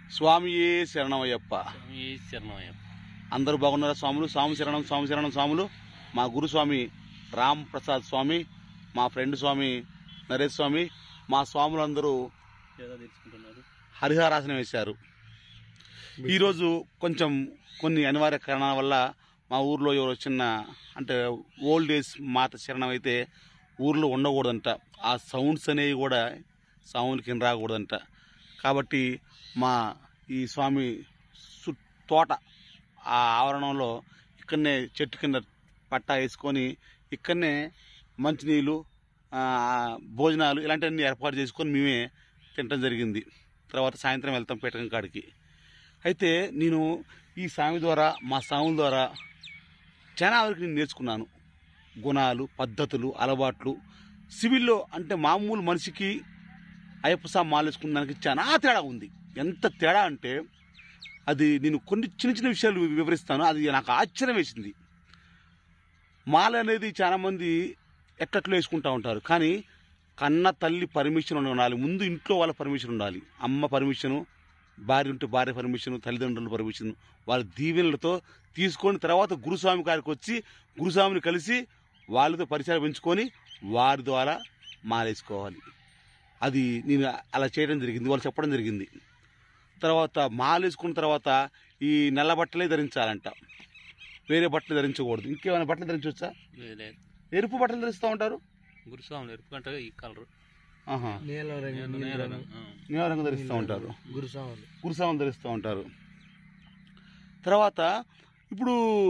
స్వామియే శరణమయ్యప్ప ఈ శరణమయ్యప్ప అందరూ బాగున్నారా స్వాములు స్వామి శరణం స్వామి శరణం స్వాములు మా గురుస్వామి రామ్ ప్రసాద్ స్వామి మా ఫ్రెండ్ స్వామి నరేష్ స్వామి మా స్వాములందరూ ఏదో తెలుసుకుంటున్నారు హరిహరాసనం వేశారు ఈరోజు కొంచెం కొన్ని అనివార్య కారణాల వల్ల మా ఊర్లో ఎవరో చిన్న అంటే ఓల్డ్ ఏజ్ మాత శరణం అయితే ఊర్లో ఉండకూడదంట ఆ సౌండ్స్ అనేవి కూడా సౌండ్ కింద రాకూడదంట కాబట్టి మా ఈ స్వామి సు- తోట ఆ ఆవరణంలో ఇక్కడనే చెట్టు కింద పట్టా వేసుకొని ఇక్కడనే మంచినీళ్ళు ఆ, భోజనాలు ఇలాంటివన్నీ ఏర్పాటు చేసుకొని మేమే తినటం జరిగింది తర్వాత సాయంత్రం వెళ్తాం పీటకం కాడికి అయితే నేను ఈ స్వామి ద్వారా మా స్వాముల ద్వారా చాలా వరకు నేను నేర్చుకున్నాను గుణాలు పద్ధతులు అలవాట్లు సివిల్లో అంటే మామూలు మనిషికి అయ్యప్ప స్వామి మాలేసుకున్న దానికి చాలా తేడా ఉంది ఎంత తేడా అంటే అది నేను కొన్ని చిన్న చిన్న విషయాలు వివరిస్తాను అది నాకు ఆశ్చర్యం వేసింది మాల అనేది చాలా మంది ఎక్కట్లో వేసుకుంటా ఉంటారు కానీ కన్న తల్లి పర్మిషన్ ఉండాలి ముందు ఇంట్లో వాళ్ళ పర్మిషన్ ఉండాలి అమ్మ పర్మిషను భార్య ఉంటే భార్య పర్మిషన్ తల్లిదండ్రుల పర్మిషన్ వాళ్ళ దీవెనలతో తీసుకొని తర్వాత గురుస్వామి గారికి వచ్చి గురుస్వామిని కలిసి వాళ్ళతో పరిచయాలు పెంచుకొని వారి ద్వారా మాలేసుకోవాలి అది నేను అలా చేయడం జరిగింది వాళ్ళు చెప్పడం జరిగింది తర్వాత మాలేసుకున్న తర్వాత ఈ నల్ల బట్టలే ధరించాలంట వేరే బట్టలు ధరించకూడదు ఇంకేమైనా బట్టలు ధరించవచ్చా లేదు ఎరుపు బట్టలు ధరిస్తూ ఉంటారు గురుస్వాములు ఎరుపుకుంటే ఈ కలర్ ఆహా నీలం రంగు నీలం రంగు నీల రంగు ధరిస్తూ ఉంటారు గురుస్వాములు కురుసామం ధరిస్తూ ఉంటారు తర్వాత ఇప్పుడు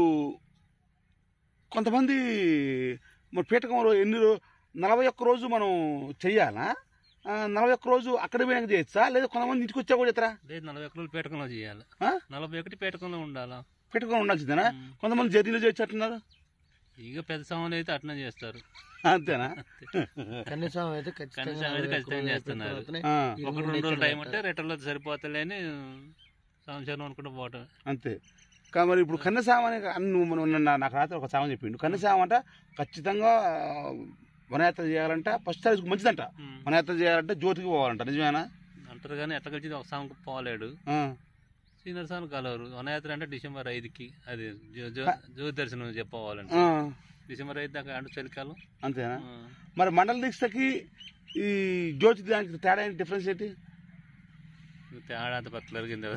కొంతమంది మన పీఠకంలో ఎన్ని రో- నలభై ఒక్క రోజు మనం చెయ్యాలా ఆ, నలభై ఒక్క రోజు అక్కడ పోయినాక చేయొచ్చా లేదా కొంతమంది ఇంటికి వచ్చా కూడా చేస్తారా లేదు నలభై ఒకటి పేటకంలో చేయాలి ఆ? నలభై ఒకటి పేటకంలో ఉండాలా పీఠకం ఉండాల్సిందేనా కొంతమంది జర్నీలో చేయొచ్చు అంటున్నారు ఇక పెద్ద సామాన్లు అయితే అట్నే చేస్తారు అంతేనా కన్యస్వామి అయితే ఖచ్చితంగా కన్యస్వామి అయితే ఖచ్చితంగా చేస్తున్నారు. తర్వాతనే ఆ, ఈ ఒక మూడు రెండు రోజులు నెక్కలు టైం అంటే పెట్టాలి. రిటర్న్లో సరిపోతలే అని సంవత్సరం అనుకుంటూ పోవటం అంతే కా మరి ఇప్పుడు కన్నసామ అనే అన్ని నువ్వు మనం నిన్న నాకు రాత్రి ఒక సామం చెప్పిండు కన్నసామ అంట ఖచ్చితంగా ఆ, వనయాత్ర చేయాలంట ఫస్ట్ తారీఖు మంచిదంట వనయాత్ర చేయాలంటే జ్యోతికి పోవాలంట నిజమేనా అంటారు కానీ ఎట్లా కలిసి ఒక సాంగ్ పోలేడు ఆ, సీనియర్ సార్లు కలవరు వనయాత్ర అంటే డిసెంబర్ ఐదుకి అది జ్యో- జ్యో- జ్యోతి దర్శనం చెప్పవాలంటే ఆ, డిసెంబర్ ఐదు దాకా అంటే చలికాలం అంతేనా ఆ. మరి మండల దీక్షకి ఈ జ్యోతి దానికి తేడా ఏంటి డిఫరెన్స్ ఏంటి తేడా అంత పట్ల కింద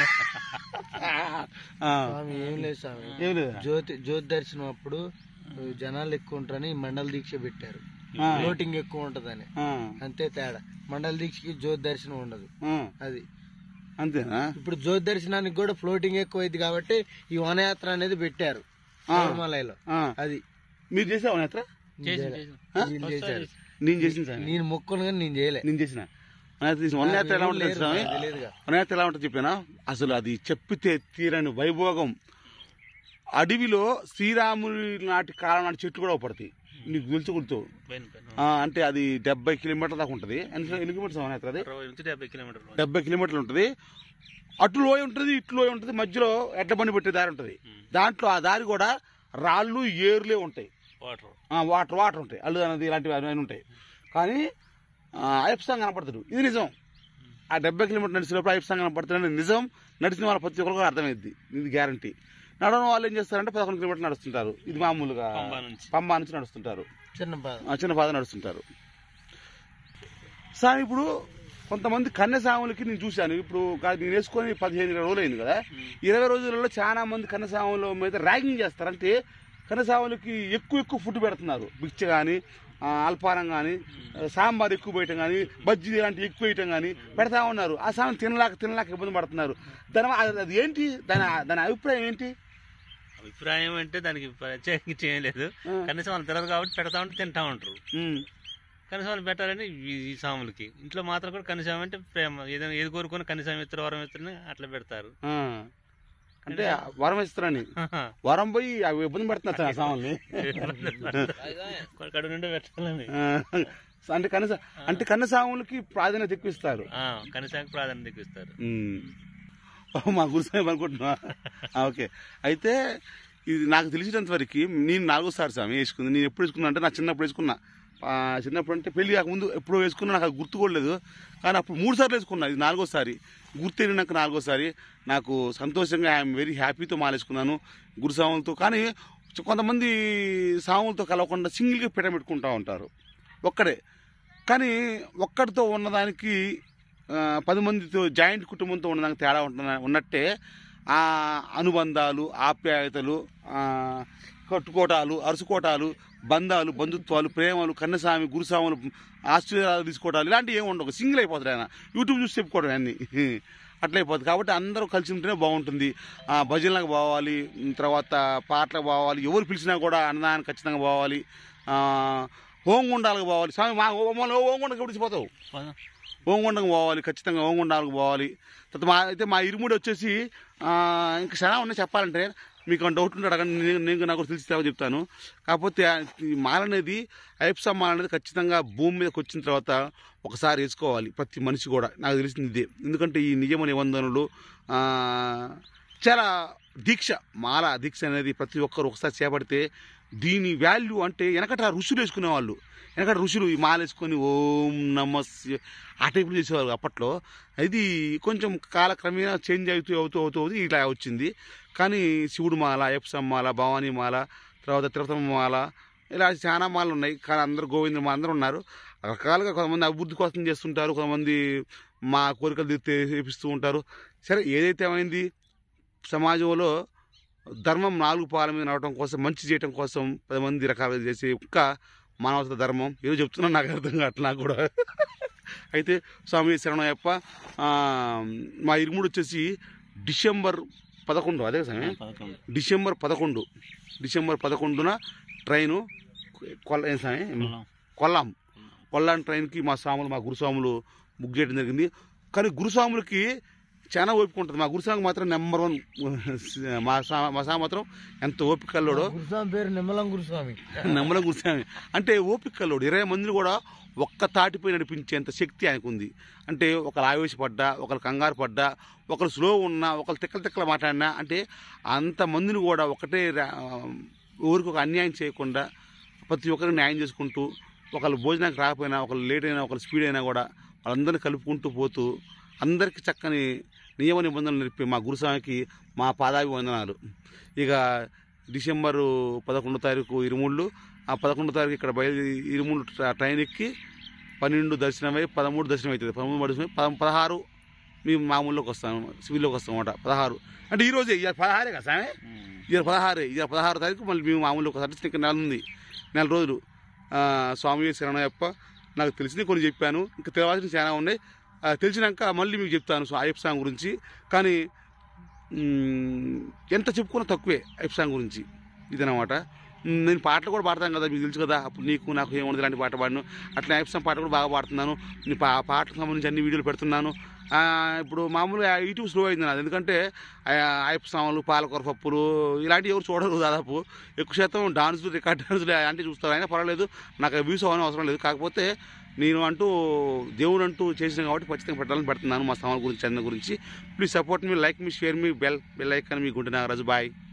ఆ, స్వామి ఏం లేదు స్వామి ఏం లేదా జ్యోతి జ్యోతి దర్శనం అప్పుడు జనాలు ఎక్కువ ఉంటారని మండల దీక్ష పెట్టారు ఆ, ఫ్లోటింగ్ ఎక్కువ ఉంటదని ఆ, అంతే తేడా మండల దీక్షకి జ్యోతి దర్శనం ఉండదు ఆ, అది అంతేనా ఇప్పుడు జ్యోతి దర్శనానికి కూడా ఫ్లోటింగ్ ఎక్కువ అయింది కాబట్టి ఈ వనయాత్ర అనేది పెట్టారు ఆ. తిరుమలలో ఆ, అది మీరు చేసావు వనయాత్ర చేసి చేయలే. చేసి వీళ్ళు చేశారు నేను చేసిన సార్ నేను మొక్కను కానీ నేను చేయలే నేను చేసిన వనయాత్ర చేసిన వనయాత్ర ఎలా ఉంటుంది లేరు, స్వామి నాకు తెలియదుగా వనయాత్ర ఎలా ఉంటుంది చెప్పానా అసలు అది చెప్పితే తీరని వైభోగం అడవిలో శ్రీరాముడి నాటి కాలం నాటి చెట్లు కూడా పడతాయి నీకు తెలుసు గుర్తు పైన పైన. ఆ, అంటే అది డెబ్బై కిలోమీటర్ల దాకా ఉంటుంది ఎన్ని ఎన్ని కిలోమీటర్స్ వనయాత్ర అది అరవై నుంచి డెబ్బై కిలోమీటర్లు డెబ్బై కిలోమీటర్లు ఉంటుంది అటు లోయ ఉంటుంది ఇటు లోయ ఉంటుంది మధ్యలో ఎడ్ల బండి పెట్టే దారి ఉంటుంది దాంట్లో ఆ దారి కూడా రాళ్ళు ఏరులే ఉంటాయి వాటర్ ఆ, వాటర్ వాటర్ ఉంటాయి అల్లు అనేది ఇలాంటివి అన్నీ ఉంటాయి కానీ ఆ, అయ్యప్ప స్వామి కనపడతాడు ఇది నిజం ఆ డెబ్బై కిలోమీటర్ నడిచినప్పుడు అయ్యప్ప స్వామి కనపడుతున్నాడు నిజం నడిచిన వాళ్ళ ప్రతి ఒక్కరికి అర్థమైంది ఇది గ్యారంటీ నడవడం వాళ్ళు ఏం చేస్తారంటే పదకొండు కిలోమీటర్లు నడుస్తుంటారు ఇది మామూలుగా పంబా నుంచి పంబా నుంచి నడుస్తుంటారు చిన్న బాధ ఆ చిన్న పాద నడుస్తుంటారు సార్ ఇప్పుడు కొంతమంది కన్యసాములకి నేను చూశాను ఇప్పుడు కా- నేను వేసుకొని పదిహేను ఇరవై రోజులు అయింది కదా ఇరవై రోజులలో చాలా మంది కన్యసాముల మీద ర్యాగింగ్ చేస్తారు అంటే కన్యసాములకి ఎక్కువ ఎక్కువ ఫుడ్ పెడుతున్నారు బిచ్చ కానీ అల్పారం కానీ సాంబార్ ఎక్కువ వేయటం కానీ బజ్జీ ఇలాంటివి ఎక్కువ వేయటం కానీ పెడతా ఉన్నారు ఆ సాయం తినలేక తినలేక ఇబ్బంది పడుతున్నారు దాని అది- అది ఏంటి దాని దాని అభిప్రాయం ఏంటి అభిప్రాయం అంటే దానికి ప్రత్యేకంగా చేయలేదు ఆ. కనీసం వాళ్ళు తినరు కాబట్టి పెడతా ఉంటే తింటా ఉంటారు ఉమ్, కనీసం వాళ్ళు పెట్టాలని ఈ ఈ సాములకి ఇంట్లో మాత్రం కూడా కనీసం అంటే ప్రేమ ఏదైనా ఏది కోరుకొని కనీసం ఇద్దరు వరం ఇద్దరు అట్లా పెడతారు ఆ. అంటే వరం ఇస్తారని వరం పోయి అవి ఇబ్బంది పడుతున్నారు ఆ సామాన్ని కడు నుండి పెట్టాలని ఆ, అంటే కనీస అంటే కన్నసాములకి ప్రాధాన్యత ఎక్కువ ఇస్తారు ఆ, కనీసానికి ప్రాధాన్యత ఎక్కువ ఇస్తారు ఉమ్. మా గురుసామి అనుకుంటున్నా ఆ, ఓకే అయితే ఇది నాకు తెలిసినంత వరకు నేను నాలుగోసారి స్వామి వేసుకుంది నేను ఎప్పుడు వేసుకున్నా అంటే నా చిన్నప్పుడు వేసుకున్నా ఆ, చిన్నప్పుడు అంటే పెళ్లి కాకముందు ఎప్పుడో వేసుకున్నా నాకు అది గుర్తు కూడా లేదు కానీ అప్పుడు మూడు సార్లు వేసుకున్నా ఇది నాలుగోసారి గుర్తు నాకు నాలుగోసారి నాకు సంతోషంగా ఐఎమ్ వెరీ హ్యాపీతో మాలేసుకున్నాను గురుస్వాములతో కానీ కొంతమంది సాములతో కలవకుండా సింగిల్గా పెట్ట పెట్టుకుంటూ ఉంటారు ఒక్కడే కానీ ఒక్కడితో ఉన్నదానికి ఆ, పది మందితో జాయింట్ కుటుంబంతో ఉన్నదానికి తేడా ఉంటున్న ఉన్నట్టే ఆ అనుబంధాలు ఆప్యాయతలు ఆ, కట్టుకోటాలు అరుసుకోటాలు బంధాలు బంధుత్వాలు ప్రేమలు కన్నస్వామి గురుస్వాములు ఆశ్చర్యాలు తీసుకోవటాలు ఇలాంటివి ఏమి ఉండవు సింగిల్ అయిపోతాడు ఆయన యూట్యూబ్ చూసి చెప్పుకోవడం అన్ని అట్లా అయిపోతుంది కాబట్టి అందరూ కలిసి ఉంటేనే బాగుంటుంది ఆ, భజనలకు పోవాలి ఉమ్, తర్వాత పాటలకు పోవాలి ఎవరు పిలిచినా కూడా అన్నదానికి ఖచ్చితంగా పోవాలి ఆ, హోంగుండాలకు పోవాలి స్వామి మా మన హోంగుండకు విడిచిపోతావు ఓంగుండకు పోవాలి ఖచ్చితంగా ఓంగుండాలకు పోవాలి తర్వాత మా అయితే మా ఇరుముడి వచ్చేసి ఆ, ఇంకా చాలా ఉన్నాయి చెప్పాలంటే మీకు ఏమైనా డౌట్ ఉంటే అడగండి నేను నేను నాకు తెలిసి తర్వాత చెప్తాను కాకపోతే ఆ ఈ మాల అనేది ఐప్సా మాల అనేది ఖచ్చితంగా భూమి మీదకి వచ్చిన తర్వాత ఒకసారి వేసుకోవాలి ప్రతి మనిషి కూడా నాకు తెలిసింది ఇదే ఎందుకంటే ఈ నియమ నిబంధనలు ఆ, చాలా దీక్ష మాల దీక్ష అనేది ప్రతి ఒక్కరు ఒకసారి చేపడితే దీని వాల్యూ అంటే వెనకట ఋషులు వేసుకునే వాళ్ళు వెనకట ఋషులు ఈ మాల వేసుకొని ఓం నమ శివ- ఆ టైపులు చేసేవాళ్ళు అప్పట్లో ఇది కొంచెం కాలక్రమేణా చేంజ్ అవుతూ అవుతూ అవుతూ అవుతూ ఇలా వచ్చింది కానీ శివుడు మాల అయ్యప్ప మాల భవానీ మాల తర్వాత తిరుపతమ్మ మాల ఇలా చాలా మాలలు ఉన్నాయి కానీ అందరూ గోవింద మాల అందరూ ఉన్నారు రకరకాలుగా కొంతమంది అభివృద్ధి కోసం చేస్తుంటారు కొంతమంది మా కోరికలు తీర్తే చేపిస్తూ ఉంటారు సరే ఏదైతే ఏమైంది సమాజంలో ధర్మం నాలుగు పాల మీద నడవడం కోసం మంచి చేయడం కోసం పది మంది రకాలుగా చేసే ఒక్క మానవత ధర్మం ఏదో చెప్తున్నా నాకు అర్థం కావట్లేదు నాకు కూడా అయితే స్వామి శరణయ్యప్ప ఆ, మా ఇరుముడు వచ్చేసి డిసెంబర్ పదకొండు అదే స్వామి డిసెంబర్ పదకొండు డిసెంబర్ పదకొండున ట్రైను కొల్ల ఏం స్వామి కొల్లాం కొల్లాం ట్రైన్కి మా స్వాములు మా గురుస్వాములు బుక్ చేయడం జరిగింది కానీ గురుస్వాములకి చాలా ఓపిక ఉంటుంది మా గురుస్వామికి మాత్రం నెంబర్ వన్ మా స్వా మా స్వామి మాత్రం ఎంత ఓపిక కల్లోడో గురుస్వామి పేరు నిమ్మలం గురుస్వామి నమ్మలం గురుస్వామి అంటే ఓపిక కల్లోడు ఇరవై మందిని కూడా ఒక్క తాటిపై నడిపించేంత శక్తి ఆయనకు ఉంది అంటే ఒకరు ఆవేశపడ్డా ఒకరు కంగారు పడ్డా ఒకరు స్లో ఉన్నా ఒకరు తిక్కల తిక్కల మాట్లాడినా అంటే అంతమందిని కూడా ఒకటే రా- ఊరికి ఒక అన్యాయం చేయకుండా ప్రతి ఒక్కరికి న్యాయం చేసుకుంటూ ఒకళ్ళు భోజనానికి రాకపోయినా ఒకళ్ళు లేట్ అయినా ఒకళ్ళు స్పీడ్ అయినా కూడా వాళ్ళందరినీ కలుపుకుంటూ పోతూ అందరికీ చక్కని నియమ నిబంధనలు నేర్పి మా గురుస్వామికి మా పాదాభివందనాలు ఇక డిసెంబరు పదకొండో తారీఖు ఇరుముళ్ళు ఆ పదకొండో తారీఖు ఇక్కడ బయలు ఇరుముళ్ళు ట్ర- ట్రైన్ ఎక్కి పన్నెండు దర్శనమై పదమూడు దర్శనం అవుతుంది పదమూడు దర్శనం పద పదహారు మేము మామూలులోకి వస్తాము సివిల్లోకి వస్తాం అన్నమాట పదహారు అంటే ఈ రోజే ఇవాళ పదహారే కదా సామె ఇవాళ పదహారే ఇవాళ పదహారు తారీఖు మళ్ళీ మేము మామూలులోకి వస్తాం అంటే ఇంకా నెల ఉంది నెల రోజులు ఆ, స్వామి శరణయ్యప్ప నాకు తెలిసింది కొన్ని చెప్పాను ఇంకా తెలియాల్సిన చాలా ఉన్నాయి ఆ, తెలిసినాక మళ్ళీ మీకు చెప్తాను సో అయ్యప్ప స్వామి గురించి కానీ మ్, ఎంత చెప్పుకున్నా తక్కువే అయ్యప్ప స్వామి గురించి ఇదనమాట మ్, నేను పాటలు కూడా పాడతాను కదా మీకు తెలుసు కదా అప్పుడు నీకు నాకు ఏముంది ఇలాంటి పాట పాడను అట్లా అయ్యప్ప స్వామి పాట కూడా బాగా పాడుతున్నాను నేను పా పాటకు సంబంధించి అన్ని వీడియోలు పెడుతున్నాను ఆ, ఇప్పుడు మామూలుగా యూట్యూబ్ స్లో అయింది నాది ఎందుకంటే ఆ, అయ్యప్ప స్వాములు పాలకూర పప్పులు ఇలాంటివి ఎవరు చూడరు దాదాపు ఎక్కువ శాతం డాన్సులు రికార్డ్ డాన్సులు అలాంటివి చూస్తారు అయినా పర్వాలేదు నాకు వ్యూస్ అవన్నీ అవసరం లేదు కాకపోతే నేను అంటూ దేవుడు అంటూ చేసిన కాబట్టి ఖచ్చితంగా పెట్టాలని పెడుతున్నాను మా స్థానం గురించి అన్న గురించి ప్లీజ్ సపోర్ట్ మీ లైక్ మీ షేర్ మీ బెల్ బెల్ ఐకాన్ మీ గుంటె నాగరాజు బాయ్